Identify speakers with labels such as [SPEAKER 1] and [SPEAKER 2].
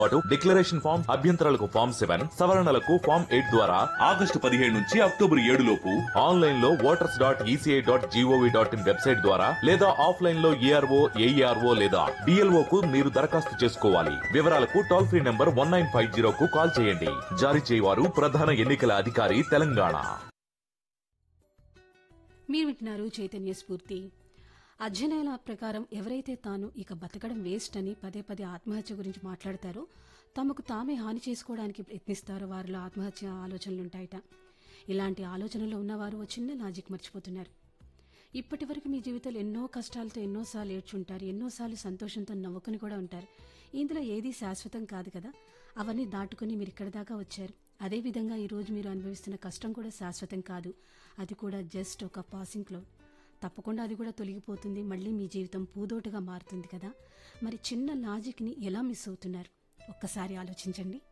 [SPEAKER 1] పాటు declaration form అభ్యంతరాలకు form seven సవరణలకు ఫామ్ ఎయిట్ ద్వారా
[SPEAKER 2] ఆగస్టు పదిహేడు నుంచి అక్టోబర్ ఏడు లోపు
[SPEAKER 1] ఆన్లైన్ లో voters dot ECI dot GOV dot in website ద్వారా లేదా ఆఫ్లైన్ లో ఏఆర్ఓ ఏఈఆర్ఓ లేదా డిఎల్ఓ కు మీరు దరఖాస్తు చేసుకోవాలి వివరాలకు toll free number one nine five zero కు కాల్ చేయండి జారీ చేయవారు ప్రధాన ఎన్నికల అధికారి తెలంగాణ
[SPEAKER 3] మీరు వింటున్నారు చైతన్య స్ఫూర్తి అధ్యయనాల ప్రకారం ఎవరైతే తాను ఇక బతకడం వేస్ట్ అని పదే పదే ఆత్మహత్య గురించి మాట్లాడతారో తమకు తామే హాని చేసుకోవడానికి ప్రయత్నిస్తారో వారిలో ఆత్మహత్య ఆలోచనలుంటాయట ఇలాంటి ఆలోచనలో ఉన్నవారు ఓ చిన్న లాజిక్ మర్చిపోతున్నారు ఇప్పటి వరకు మీ జీవితంలో ఎన్నో కష్టాలతో ఎన్నోసార్లు ఏడ్చుంటారు ఎన్నోసార్లు సంతోషంతో నవ్వుకుని కూడా ఉంటారు ఇందులో ఏదీ శాశ్వతం కాదు కదా అవన్నీ దాటుకుని మీరు ఇక్కడి దాకా వచ్చారు అదేవిధంగా ఈరోజు మీరు అనుభవిస్తున్న కష్టం కూడా శాశ్వతం కాదు అది కూడా జస్ట్ ఒక పాసింగ్ క్లౌడ్ తప్పకుండా అది కూడా తొలగిపోతుంది మళ్ళీ మీ జీవితం పూదోటగా మారుతుంది కదా మరి చిన్న లాజిక్ని ఎలా మిస్ అవుతున్నారు ఒక్కసారి ఆలోచించండి